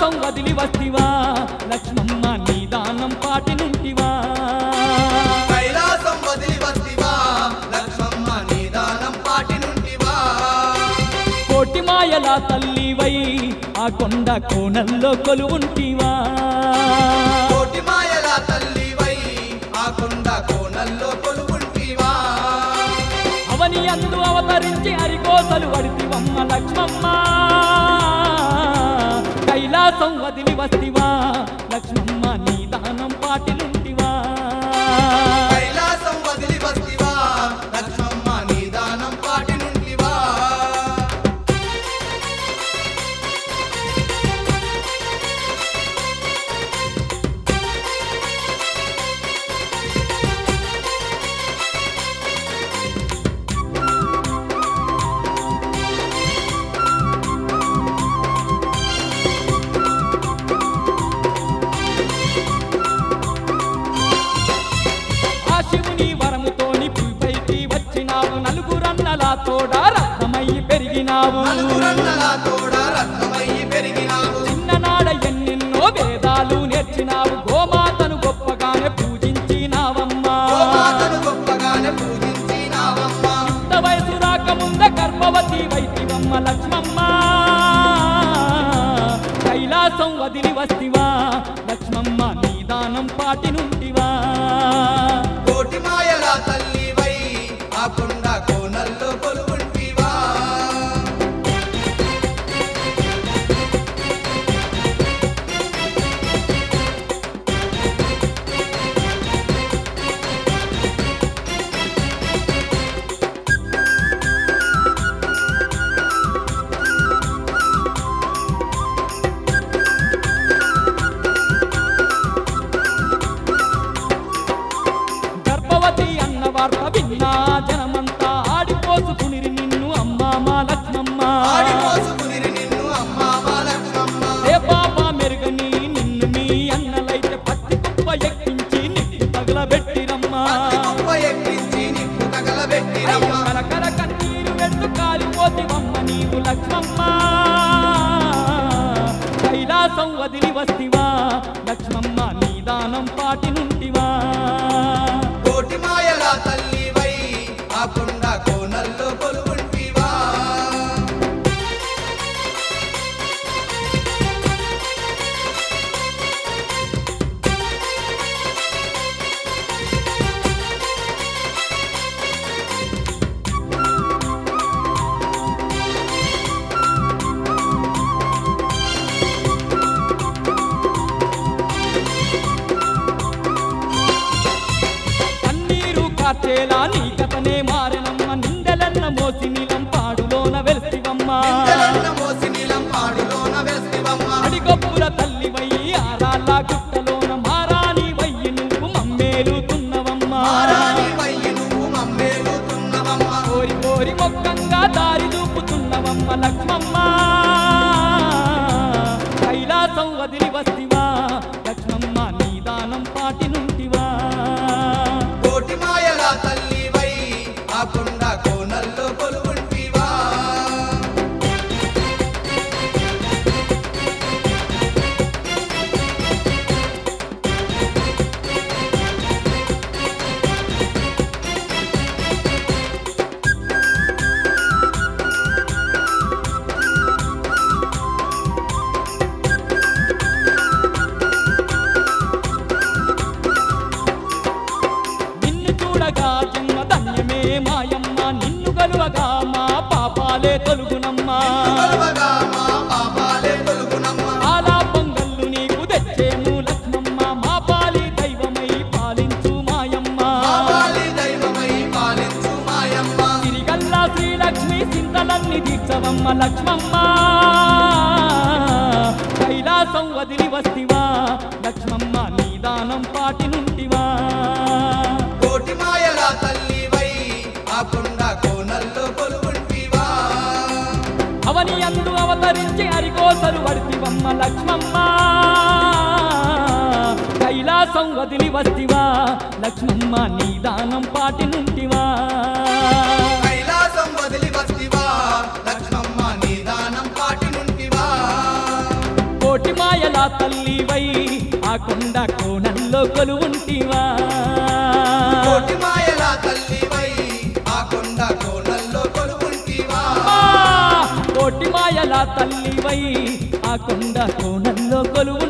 కైలాసం వదిలి వస్తివా లక్ష్మమ్మ నీ దానం పాటి నుంటివా కైలాసం వదిలి వస్తివా లక్ష్మమ్మ నిదానం పాటి నుండివా కోటి మాయల తల్లివై ఆ కొండ కోణంలో కొలువుంటివా కోటి మాయల తల్లివై ఆ కొండ కోనల్లో కొలువుంటివా అవని అందు అవతరించి అరికోసలు వడితివమ్మ లక్ష్మమ్మ కైలాసం వదిలి వస్తివా లక్ష్మమ్మ నీ దానం పాటి నుంటివా కైలాసం వదిలి వస్తివా లక్ష్మమ్మ నిదానం పాటి నుండివా ఆ శివుని వరముతోని పైకి వచ్చినావు నలుగురన్నలా తోడా రత్నమయ్యి పెరిగినావు నలుగురన్నల తోడ రత్నమయ్యి పెరిగినావు చిన్ననాడ ఎన్నెన్నో వేదాలు నేర్చినావు గోమాతను గొప్పగానే పూజించినావమ్మా గోమాతను గొప్పగానే పూజించినావమ్మా ఇంత వయసు రాకముంద గర్భవతి వైతివమ్మ లక్ష్మమ్మ కైలాసం వదిలి వస్తివా లక్ష్మమ్మ నీ దానం పాటి నుండివా కోటి మాయల తల్లివై ఆ కొండ కోనల్లో కొలువుంటివా గర్భవతి అన్న వార్త విన్నా జనమంతా ఆడిపోసుకునిరి నిన్ను అమ్మా మా లక్ష్మమ్మ ఆడి మోసుకునిరి నిన్ను అమ్మా మా లక్ష్మమ్మ ఏ పాప మెరుగని నిన్ను మీ అన్నలైతే పత్తి కుప్ప ఎక్కించి నిన్ను తగలబెట్టిరమ్మా పత్తి కుప్ప ఎక్కించి నిప్పు తగలబెట్టిరమ్మ కరకర కన్నీరు వెంటు కాలిపోతివమ్మ నీవు లక్ష్మమ్మ కైలాసం వదిలి వస్తివా లక్ష్మమ్మ నీ దానం పాటి నుండివా కోటి మాయల తల్లివై ఆ కొండ కోనల్లో కొలువుంటివా కన్నీరు కార్చేలా నీ కథనే మారెనమ్మ నిందెలన్న మోసి నీలం పాడులోన వెలిసివమ్మ ఇంతలన్న మోసి నీలం పాడులోన వెస్తివమ్మ అడిగొప్పుల తల్లివయ్యి ఆరాళ్ళ గుట్టలోన మారాని వయ్యి నువ్వు మమ్మేలుతున్నవమ్మ మారాని వయ్యి నువ్వు మమ్మేలుతున్నవమ్మ కోరి కోరి మొక్కంగా దారి చూపుతున్నవమ్మ లక్ష్మమ్మ కైలాసం వదిలి వస్తివా లక్ష్మమ్మ నీ దానం పాటి నుండివా కోటి మాయల తల్లివై ఆ కొండ కోనల్లో కొలువుంటివా నిన్ను చూడగా జన్మ ధన్యమే మాయమ్మ నిన్ను గలువగా మా పాపాలే తొలుగునమ్మా కొలువగా మా పాపాలే తొలుగునమ్మ ఆలా పొంగల్లు నీకు తెచ్చేము లక్ష్మమ్మ మా పాలి దైవమై పాలించు మాయమ్మ పాపాలి దైవమై పాలించు మాయమ్మ తిరిగల్లా శ్రీలక్ష్మి చింతలన్నీ తీర్చవమ్మ లక్ష్మమ్మ కైలాసం వదిలి వస్తివా లక్ష్మమ్మ నీ దానం పాటి నుండివా కోటి మాయల తల్లివై ఆ కొండ కోనల్లో కొలువుంటివా అవని అందు అవతరించి అరికోసలు వడితివమ్మ లక్ష్మమ్మ కైలాసం వదిలి వస్తివా లక్ష్మమ్మ నీ దానం పాటి నుండివా కైలాసం వదిలి వస్తివా లక్ష్మమ్మ నిదానం పాటి నుండివా కోటి మాయ తల్లివై ఆ కొండ కోణంలో కొలువుంటివా కోటి మాయల తల్లివై ఆ కొండ కోణల్లో కొలువుంటివా కోటి మాయల తల్లివై ఆ కొండ కోణంలో కొలువు